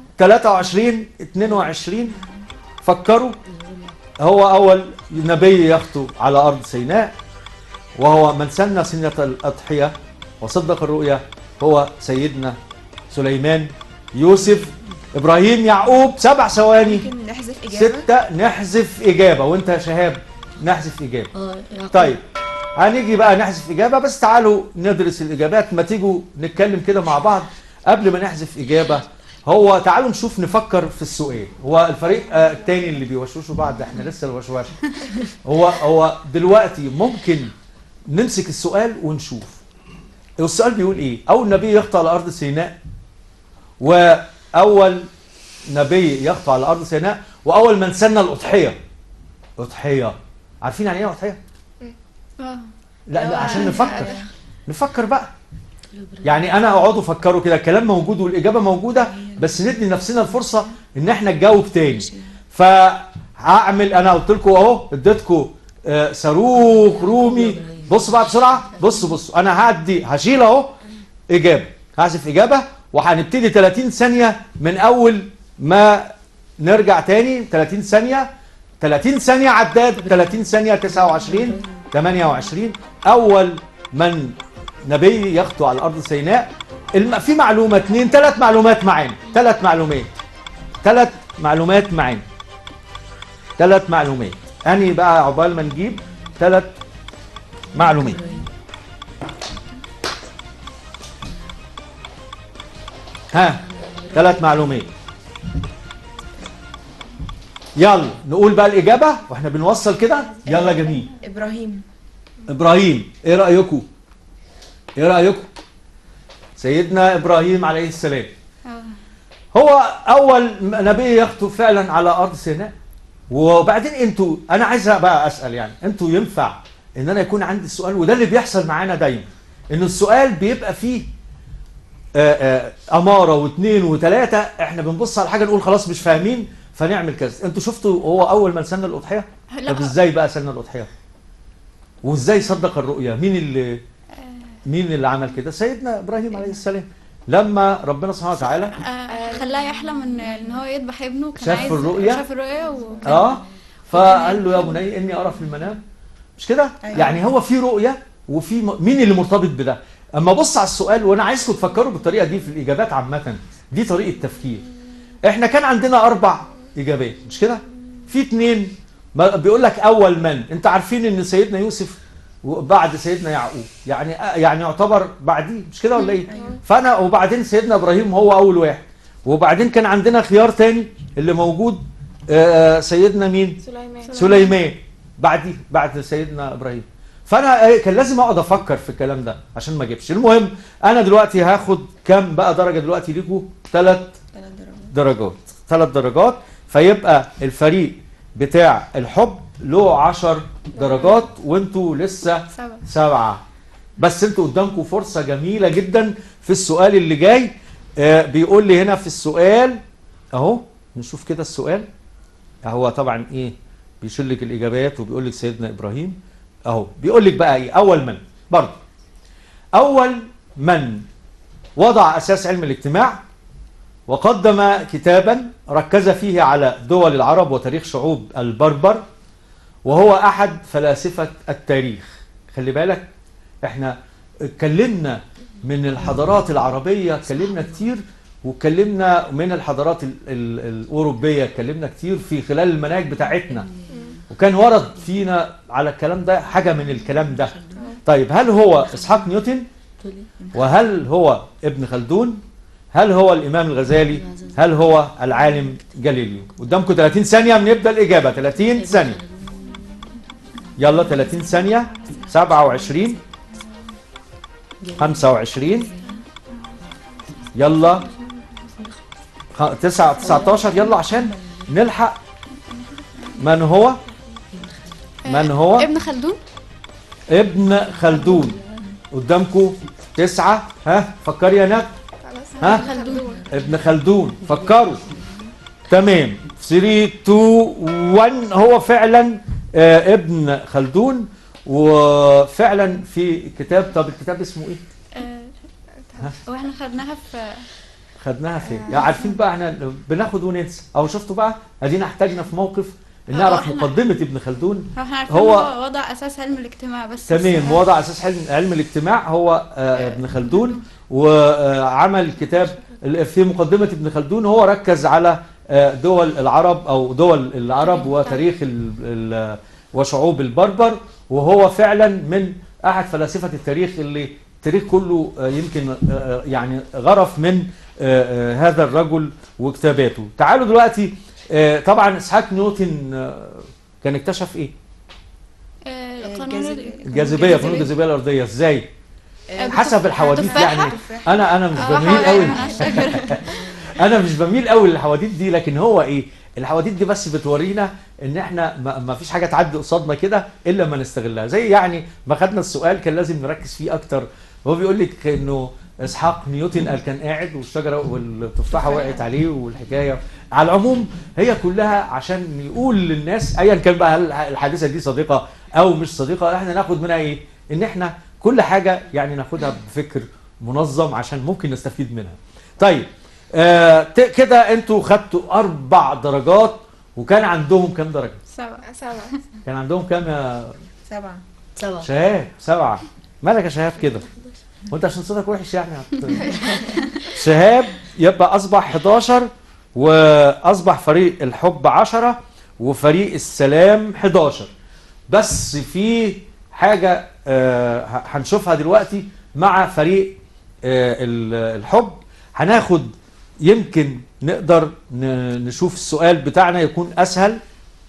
23 22 فكروا هو أول نبي يخطو على أرض سيناء وهو من سن سنة الأضحية وصدق الرؤيا هو سيدنا سليمان يوسف إبراهيم يعقوب سبع ثواني ممكن نحذف إجابة ستة نحذف إجابة وأنت يا شهاب نحذف إجابة اه يعقوب. طيب هنيجي بقى نحذف إجابة بس تعالوا ندرس الإجابات ما تيجوا نتكلم كده مع بعض قبل ما نحذف إجابة هو تعالوا نشوف نفكر في السؤال هو الفريق آه، التاني اللي بيوشوشوا بعض احنا لسه الوشواش هو هو دلوقتي ممكن نمسك السؤال ونشوف السؤال بيقول ايه اول نبي يخطو على ارض سيناء واول نبي يخطو على ارض سيناء واول من سن الاضحيه اضحيه عارفين يعني ايه اضحيه اه لا لا عشان نفكر نفكر بقى يعني انا اقعدوا فكروا كده الكلام موجود والاجابه موجوده بس ندي لنفسنا الفرصه ان احنا نجاوب تاني فهعمل انا قلت لكم اهو اديتكم آه، صاروخ رومي بصوا بقى بسرعه بصوا بصوا انا هدي هشيل اهو اجابه هحذف اجابه وهنبتدي 30 ثانيه من اول ما نرجع تاني 30 ثانيه 30 ثانيه عداد 30 ثانيه 29 28 اول من نبي يخطو على ارض سيناء الم... في معلومه اثنين ثلاث معلومات معانا ثلاث معلومات ثلاث معلومات معانا ثلاث معلومات اني بقى عقبال ما نجيب ثلاث معلومات ها ثلاث معلومات يلا نقول بقى الاجابه واحنا بنوصل كده يلا جميل إبراهيم ابراهيم ايه رايكم ايه رايكم سيدنا ابراهيم عليه السلام اه هو اول نبي يخطب فعلا على ارض سيناء وبعدين انتوا انا عايز بقى اسال يعني انتوا ينفع ان انا يكون عندي السؤال وده اللي بيحصل معانا دايما ان السؤال بيبقى فيه آه، آه، اماره واثنين وثلاثه احنا بنبص على حاجه نقول خلاص مش فاهمين فنعمل كذا انتوا شفتوا هو اول ما سن الاضحيه لا طب ازاي بقى سن الاضحيه وازاي صدق الرؤيا مين اللي مين اللي عمل كده سيدنا ابراهيم عليه السلام لما ربنا سبحانه وتعالى آه، خلاه يحلم ان ان هو يذبح ابنه كان شاف عايز الرؤيا؟ شاف الرؤيا وكان اه فقال له يا بني اني ارى في المنام مش كده أيوة. يعني هو في رؤيه وفي م... مين اللي مرتبط بده اما بص على السؤال وانا عايزكم تفكروا بالطريقه دي في الاجابات عامه دي طريقه تفكير احنا كان عندنا اربع اجابات مش كده في اتنين ما- بيقول لك اول من انت عارفين ان سيدنا يوسف بعد سيدنا يعقوب يعني يعني يعتبر بعديه مش كده ولا ايه فانا وبعدين سيدنا ابراهيم هو اول واحد وبعدين كان عندنا خيار تاني اللي موجود آه، سيدنا مين سليمان سليمان بعديه بعد سيدنا ابراهيم فانا آه، كان لازم اقعد افكر في الكلام ده عشان ما اجيبش المهم انا دلوقتي هاخد كام بقى درجه دلوقتي ليكوا ثلاث ثلاث درجات درجات ثلاث درجات فيبقى الفريق بتاع الحب له 10 درجات وانتوا لسه سبعة سبعة بس انتوا قدامكم فرصة جميلة جدا في السؤال اللي جاي آه بيقول لي هنا في السؤال اهو نشوف كده السؤال هو طبعا ايه بيشيل لك الاجابات وبيقول لك سيدنا ابراهيم اهو بيقول لك بقى ايه اول من برضه اول من وضع اساس علم الاجتماع وقدم كتابا ركز فيه على دول العرب وتاريخ شعوب البربر وهو احد فلاسفه التاريخ خلي بالك احنا اتكلمنا من الحضارات العربيه اتكلمنا كتير واتكلمنا من الحضارات ال ال الاوروبيه اتكلمنا كتير في خلال المناهج بتاعتنا وكان ورد فينا على الكلام ده حاجه من الكلام ده طيب هل هو اسحاق نيوتن وهل هو ابن خلدون هل هو الامام الغزالي هل هو العالم جاليليو قدامكم 30 ثانيه من يبدا الاجابه 30 ثانيه يلا 30 ثانيه 27 25 يلا خ- تسعة 19 يلا عشان نلحق من هو من هو ابن خلدون ابن خلدون قدامكم تسعة ها فكري يا نب خلاص ها؟ خلدون ابن خلدون فكروا تمام 3 2 1 هو فعلا آه ابن خلدون وفعلا في كتاب طب الكتاب اسمه ايه؟ آه، واحنا خدناها في خدناها فين؟ يعني عارفين بقى احنا بناخد وننسى او شفتوا بقى ادينا احتاجنا في موقف ان آه، نعرف إحنا- مقدمه ابن خلدون هو احنا عارفين هو- هو وضع اساس علم الاجتماع بس تمام وضع اساس علم, علم الاجتماع هو آه، ابن خلدون وعمل كتاب ال- في مقدمه ابن خلدون هو ركز على آه، دول العرب او دول العرب وتاريخ ال- ال- وشعوب البربر وهو فعلا من احد فلاسفه التاريخ اللي التاريخ كله آه، يمكن آه، يعني غرف من آه، آه، هذا الرجل وكتاباته تعالوا دلوقتي آه، طبعا اسحاق نيوتن آه، كان اكتشف ايه آه، قانون الجاذب- ال- الجاذبيه قانون الجاذبيه الارضيه ازاي آه، حسب الحواديت تفاحة. يعني تفاحة. انا انا مش آه، بميل حوالي- قوي أنا شاكرة. انا مش بميل قوي للحواديت دي لكن هو ايه الحواديت دي بس بتورينا ان احنا ما, ما فيش حاجه تعدي قصادنا كده الا ما نستغلها زي يعني ما خدنا السؤال كان لازم نركز فيه اكتر هو بيقول لك انه اسحاق نيوتن قال كان قاعد والشجره والتفاحه وقعت عليه والحكايه على العموم هي كلها عشان يقول للناس ايا كان بقى هل الحادثه دي صديقه او مش صديقه احنا ناخد منها ايه ان احنا كل حاجه يعني ناخدها بفكر منظم عشان ممكن نستفيد منها طيب آه ت- كده انتوا خدتوا اربع درجات وكان عندهم كام درجه سبعة سبعة كان عندهم كام يا سبعة سبعة شهاب سبعة مالك يا شهاب كده وانت عشان صوتك وحش يعني هت... شهاب يبقى اصبح 11 واصبح فريق الحب 10 وفريق السلام 11 بس في حاجة آه، ه- هنشوفها دلوقتي مع فريق آه، ال- الحب هناخد يمكن نقدر ن- نشوف السؤال بتاعنا يكون اسهل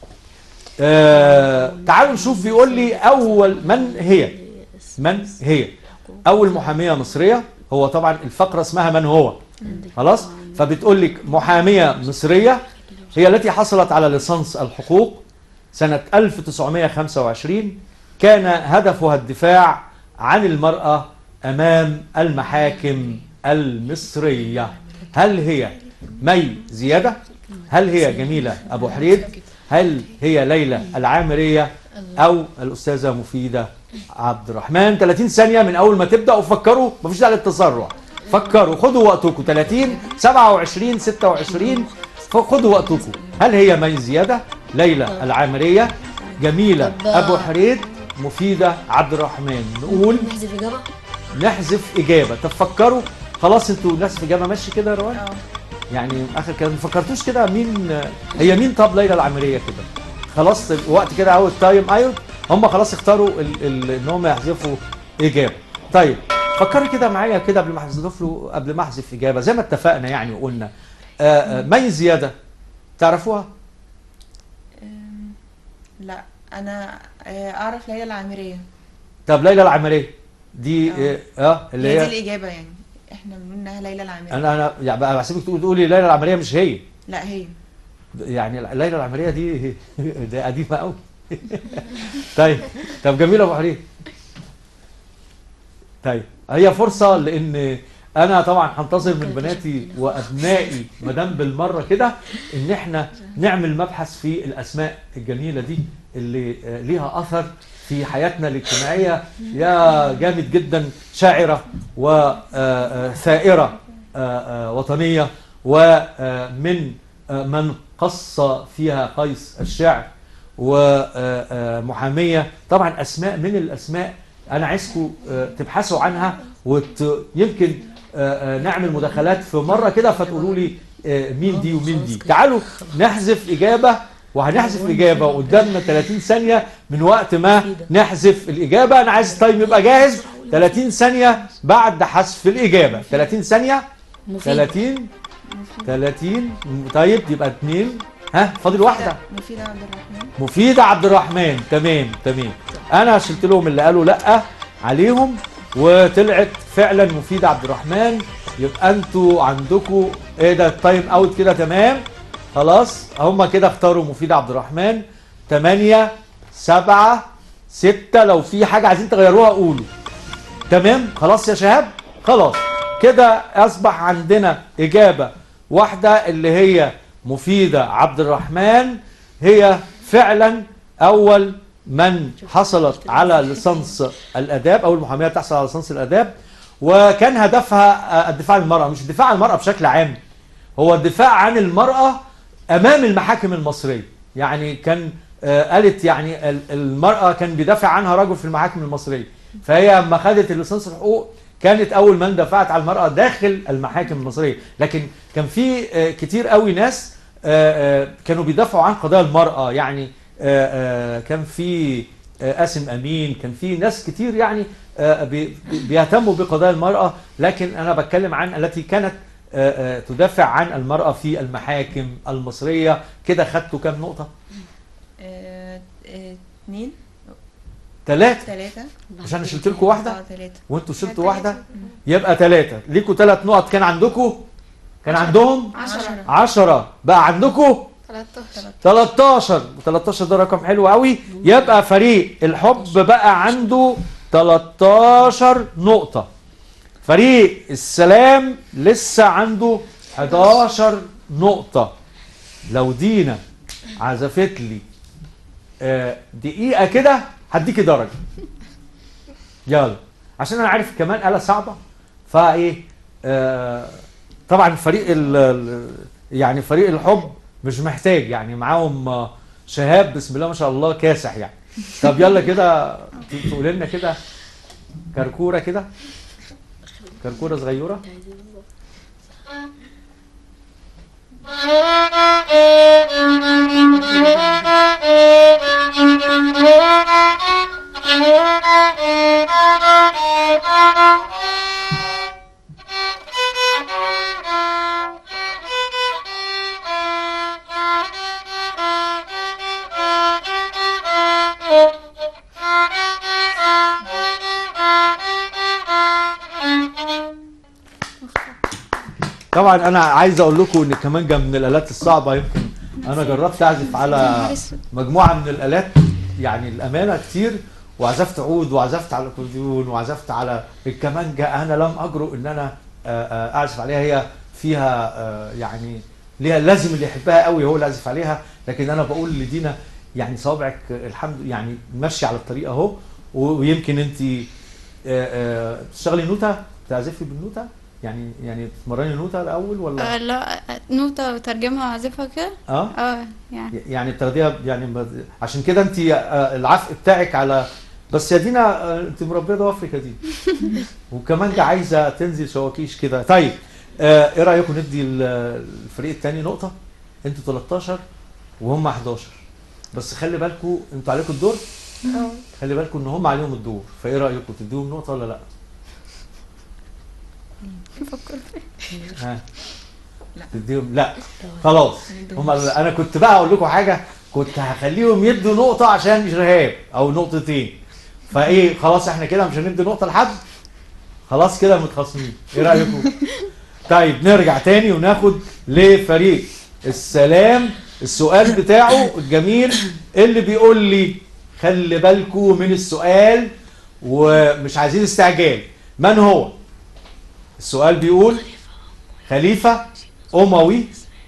آه تعالوا نشوف بيقول لي اول من هي من هي اول محاميه مصريه هو طبعا الفقره اسمها من هو خلاص فبتقول لك محاميه مصريه هي التي حصلت على ليسانس الحقوق سنه 1925 كان هدفها الدفاع عن المراه امام المحاكم المصريه هل هي مي زياده هل هي جميله ابو حريد هل هي ليلى العامريه او الاستاذه مفيده عبد الرحمن 30 ثانيه من اول ما تبدا وفكروا مفيش داعي للتسرع فكروا خدوا وقتكم 30 27 26 فخدوا وقتكم هل هي مي زياده ليلى العامريه جميله طب- ابو حريد مفيده عبد الرحمن نقول نحذف اجابه نحذف اجابه طب فكروا خلاص انتوا نحذف اجابه ماشي كده يا روان اه يعني اخر كلام ما فكرتوش كده مين هي مين طب ليلى العامريه كده خلاص الوقت كده اوت تايم ايوه هم خلاص اختاروا ال- ال- ان هم يحذفوا اجابه طيب فكري كده معايا كده قبل ما احذف له قبل ما احذف اجابه زي ما اتفقنا يعني وقلنا آه، آه، مي زياده تعرفوها أم، لا انا آه، اعرف ليلى العامريه طب ليلى العامريه دي آه. اه آه، اللي هي دي هي الاجابه يعني احنا بنقول انها ليلى العامريه انا انا يعني بقى بحسبك تقول- تقولي ليلى العامريه مش هي لا هي يعني ليلى العمريه دي ده قديمه قوي طيب طب جميله ابو حريق طيب هي فرصه لان انا طبعا هنتظر من بناتي وابنائي ما دام بالمره كده ان احنا نعمل مبحث في الاسماء الجميله دي اللي آه، ليها اثر في حياتنا الاجتماعيه يا جامد جدا شاعره وثائره وطنيه ومن من قص فيها قيس الشعر ومحاميه طبعا اسماء من الاسماء انا عايزكم آه، تبحثوا عنها ويمكن نعمل مداخلات في مره كده فتقولوا لي آه، مين دي ومين دي تعالوا نحذف اجابه وهنحذف اجابه قدامنا 30 ثانيه من وقت ما نحذف الاجابه انا عايز التايم يبقى جاهز 30 ثانيه بعد حذف الاجابه 30 ثانيه مفيد 30 30 طيب يبقى اثنين ها فاضل واحده مفيده عبد الرحمن مفيدة عبد الرحمن تمام تمام انا شلت لهم اللي قالوا لا عليهم وطلعت فعلا مفيدة عبد الرحمن يبقى انتوا عندكم ايه ده التايم اوت كده تمام خلاص هم كده اختاروا مفيدة عبد الرحمن 8 7 6 لو في حاجة عايزين تغيروها قولوا تمام خلاص يا شهاب خلاص كده اصبح عندنا اجابه واحده اللي هي مفيده عبد الرحمن هي فعلا اول من حصلت على ليسانس الاداب اول محاميه تحصل على ليسانس الاداب وكان هدفها آه، الدفاع عن المراه مش الدفاع عن المراه بشكل عام هو الدفاع عن المرأة أمام المحاكم المصرية يعني كان آه، قالت يعني ال- المرأة كان بيدافع عنها رجل في المحاكم المصرية فهي لما خدت الليسانس الحقوق كانت أول من دفعت على المرأة داخل المحاكم المصرية لكن كان في آه، كتير قوي ناس آه، آه، كانوا بيدافعوا عن قضايا المرأة يعني آه، آه، كان في آه، قاسم أمين كان في ناس كتير يعني آه، بي- بيهتموا بقضايا المرأة لكن أنا بتكلم عن التي كانت آه، آه، تدافع عن المرأة في المحاكم المصرية كده خدتوا كام نقطة؟ آه، آه، اتنين ثلاثة تلاتة عشان أنا شلت لكم واحدة اه تلاتة وانتوا شلتوا واحدة يبقى ثلاثة ليكوا ثلاث نقط كان عندكم كان عندهم عشرة عشرة بقى عندكم 13 13 و13 ده رقم حلو قوي يبقى فريق الحب بقى عنده 13 نقطة فريق السلام لسه عنده 11 نقطة لو دينا عزفت لي آه، دقيقة كده هديكي درجة يلا عشان انا عارف كمان آلة صعبة فايه آه طبعا فريق ال ال- يعني فريق الحب مش محتاج يعني معاهم آه، شهاب بسم الله ما شاء الله كاسح يعني طب يلا كده ت- تقول لنا كده كركوره كده كركوره صغيره طبعا انا عايز اقول لكم ان الكمانجه من الالات الصعبه يمكن انا جربت اعزف على مجموعه من الالات يعني الامانه كتير وعزفت عود وعزفت على الاكورديون وعزفت على الكمانجه انا لم اجرؤ ان انا آه، آه، اعزف عليها هي فيها آه، يعني ليها لازم اللي يحبها قوي هو اللي يعزف عليها لكن انا بقول لدينا يعني صوابعك الحمد يعني ماشيه على الطريق اهو ويمكن انت بتشتغلي نوته تعزفي بالنوته يعني يعني تتمرني نوته الاول ولا آه، لا نوتة وترجمها واعزفها كده اه اه يعني يعني بتاخديها يعني ب- عشان كده انت آه، العفق بتاعك على بس يا دينا آه، انت مربيه ضوافرك يا دينا وكمان جا عايزه تنزل شواكيش كده طيب آه، ايه رايكم ندي ال- الفريق الثاني نقطه انتوا 13 وهم 11 بس خلي بالكم انتوا عليكم الدور اه خلي بالكم ان هم عليهم الدور فايه رايكم تديهم نقطه ولا لا بفكر ها لا. تديهم لا خلاص هم انا كنت بقى اقول لكم حاجه كنت هخليهم يدوا نقطه عشان رهاب او نقطتين فايه خلاص احنا كده مش هندي نقطه لحد خلاص كده متخاصمين ايه رايكم طيب نرجع تاني وناخد لفريق السلام السؤال بتاعه الجميل اللي بيقول لي خلي بالكم من السؤال ومش عايزين استعجال من هو السؤال بيقول خليفة أموي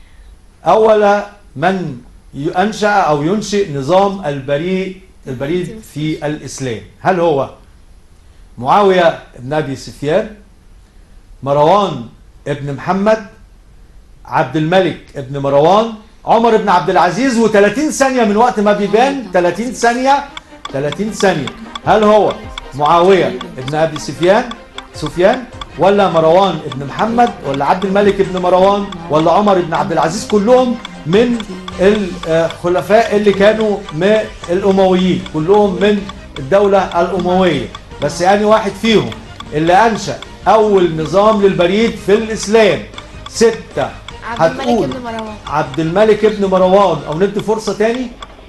أول من أنشأ أو ينشئ نظام البريد البريد في الإسلام هل هو معاوية بن أبي سفيان مروان ابن محمد عبد الملك ابن مروان عمر بن عبد العزيز و30 ثانية من وقت ما بيبان 30 ثانية 30 ثانية هل هو معاوية ابن أبي سفيان سفيان ولا مروان ابن محمد ولا عبد الملك ابن مروان ولا عمر بن عبد العزيز كلهم من الخلفاء اللي كانوا من الأمويين كلهم من الدولة الأموية بس يعني واحد فيهم اللي أنشأ أول نظام للبريد في الإسلام ستة عبد الملك هتقول بن مروان عبد الملك ابن مروان أو ندي فرصة تاني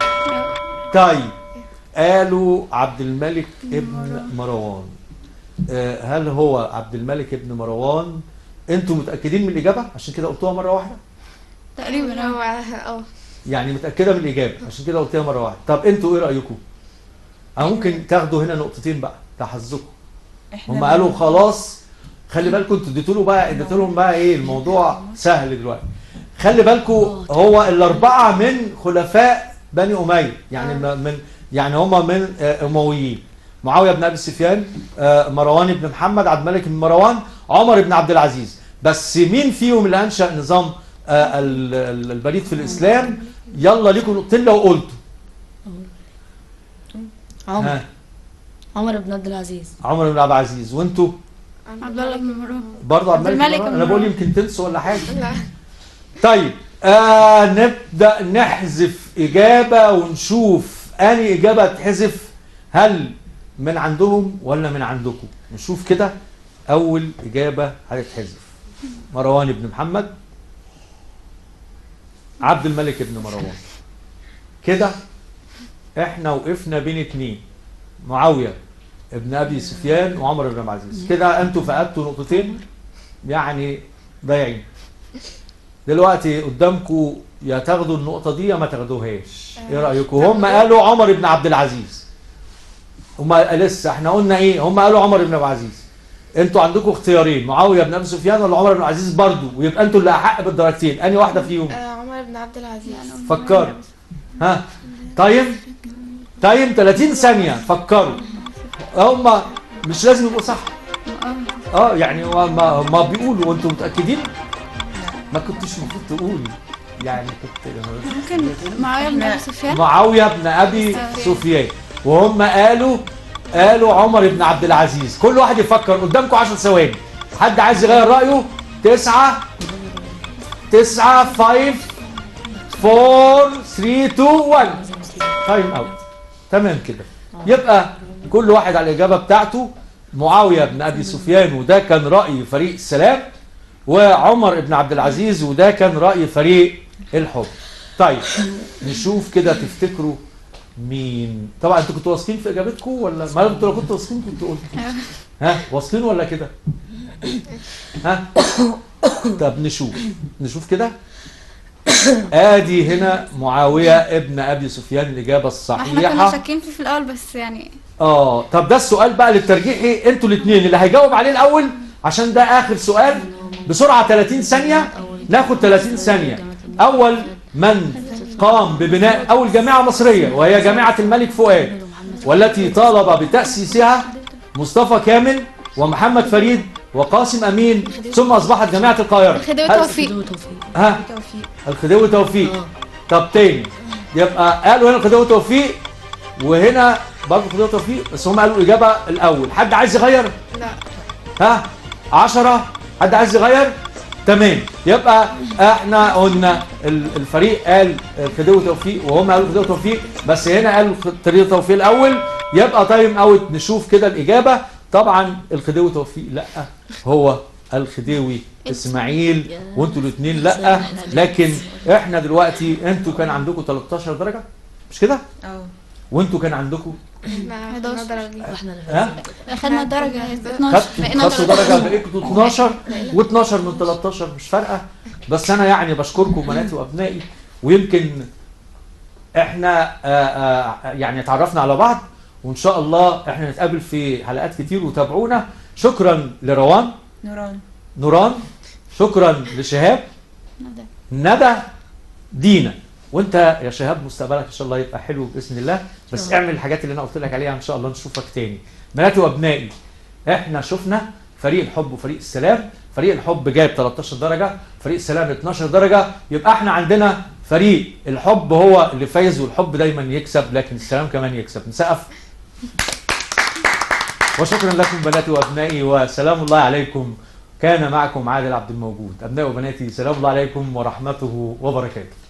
طيب قالوا عبد الملك ابن مروان آه، هل هو عبد الملك ابن مروان انتوا متاكدين من الاجابه عشان كده قلتوها مره واحده تقريبا هو اه اه يعني متاكده من الاجابه عشان كده قلتها مره واحده طب انتوا ايه رايكم او ممكن تاخدوا هنا نقطتين بقى تحظكم احنا هم قالوا خلاص خلي بالكم انتوا اديتوا له بقى اديتوا لهم بقى ايه الموضوع سهل دلوقتي خلي بالكم هو الاربعه من خلفاء بني اميه يعني آه. من يعني هم من آه، امويين معاويه بن ابي سفيان آه، مروان بن محمد عبد الملك بن مروان عمر بن عبد العزيز بس مين فيهم اللي انشا نظام آه، ال- ال- البريد في الاسلام يلا ليكم نقطتين لو قلتوا عمر ها عمر بن عبد العزيز عمر بن عبد العزيز وانتوا عبد الله بن مروان برضه عبد عبد الملك الملك بن بن مروان؟ انا بقول مروان. يمكن تنسوا ولا حاجه لا طيب آه نبدا نحذف اجابه ونشوف اني اجابه تحذف هل من عندهم ولا من عندكم نشوف كده اول اجابه هتتحذف مروان بن محمد عبد الملك بن مروان كده احنا وقفنا بين اتنين معاويه ابن ابي سفيان وعمر بن عبد العزيز كده انتوا فقدتوا نقطتين يعني ضايعين دلوقتي قدامكم يا تاخدوا النقطة دي يا ما تاخدوهاش ايه رأيكم هم قالوا عمر بن عبد العزيز هم لسه احنا قلنا ايه هم قالوا عمر بن عبد العزيز انتوا عندكم اختيارين معاوية بن ابي سفيان ولا عمر بن عبد العزيز برضو ويبقى انتوا اللي احق بالدرجتين انهي واحدة فيهم آه، عمر بن عبد العزيز فكروا ها طيب طيب 30 ثانية فكروا هم مش لازم يبقوا صح اه اه يعني هو ما ما بيقولوا وانتم متاكدين ما كنتش المفروض تقولي يعني كنت ممكن معاوية بن ابي سفيان معاويه بن ابي سفيان وهم قالوا قالوا عمر بن عبد العزيز كل واحد يفكر قدامكم 10 ثواني حد عايز يغير رايه تسعة تسعة 5 4 3 2 1 تايم اوت تمام كده يبقى كل واحد على الاجابه بتاعته معاويه بن ابي سفيان وده كان راي فريق السلام وعمر بن عبد العزيز وده كان راي فريق الحب طيب نشوف كده تفتكروا مين طبعا انتوا كنتوا واثقين في اجابتكم ولا ما انتوا لو كنتوا واثقين كنتوا قلتوا ها واثقين ولا كده ها طب نشوف نشوف كده ادي هنا معاويه ابن ابي سفيان الاجابه احنا كنا الصحيحه شاكين فيه في الاول بس يعني اه طب ده السؤال بقى للترجيحي انتوا الاثنين اللي هيجاوب عليه الاول عشان ده اخر سؤال بسرعه 30 ثانيه ناخد 30 ثانيه اول من قام ببناء اول جامعه مصريه وهي جامعه الملك فؤاد والتي طالب بتاسيسها مصطفى كامل ومحمد فريد وقاسم امين ثم اصبحت جامعه القاهره الخديوي هل- توفيق خدوه توفيق ها توفيق الخديوي توفيق اه طب تاني يبقى قالوا هنا الخديوي توفيق وهنا برضه الخديوي توفيق بس هم قالوا الاجابه الاول حد عايز يغير لا ها عشرة حد عايز يغير تمام يبقى احنا قلنا ال- الفريق قال الخديوي توفيق وهم قالوا الخديوي توفيق بس هنا قالوا الخديوي توفيق الاول يبقى تايم اوت نشوف كده الاجابه طبعا الخديوي توفيق لا هو الخديوي اسماعيل وانتوا الاثنين لا لكن احنا دلوقتي انتوا كان عندكم 13 درجه مش كده اه وانتوا كان عندكم احنا 11. خدنا درجة واحنا اللي ها خدنا درجة 12 خدتوا بقينا خدتوا درجه بقيتوا 12 و12 من 13 مش فارقه بس انا يعني بشكركم بناتي وابنائي ويمكن احنا آه، آه، يعني اتعرفنا على بعض وان شاء الله احنا نتقابل في حلقات كتير وتابعونا شكرا لروان نوران نوران شكرا لشهاب ندى. ندى دينا وانت يا شهاب مستقبلك ان شاء الله يبقى حلو باذن الله بس شاء الله. اعمل الحاجات اللي انا قلت لك عليها ان شاء الله نشوفك تاني بناتي وابنائي احنا شفنا فريق الحب وفريق السلام فريق الحب جايب 13 درجه فريق السلام 12 درجه يبقى احنا عندنا فريق الحب هو اللي فايز والحب دايما يكسب لكن السلام كمان يكسب نسقف وشكرا لكم بناتي وابنائي وسلام الله عليكم كان معكم عادل عبد الموجود ابنائي وبناتي سلام الله عليكم ورحمته وبركاته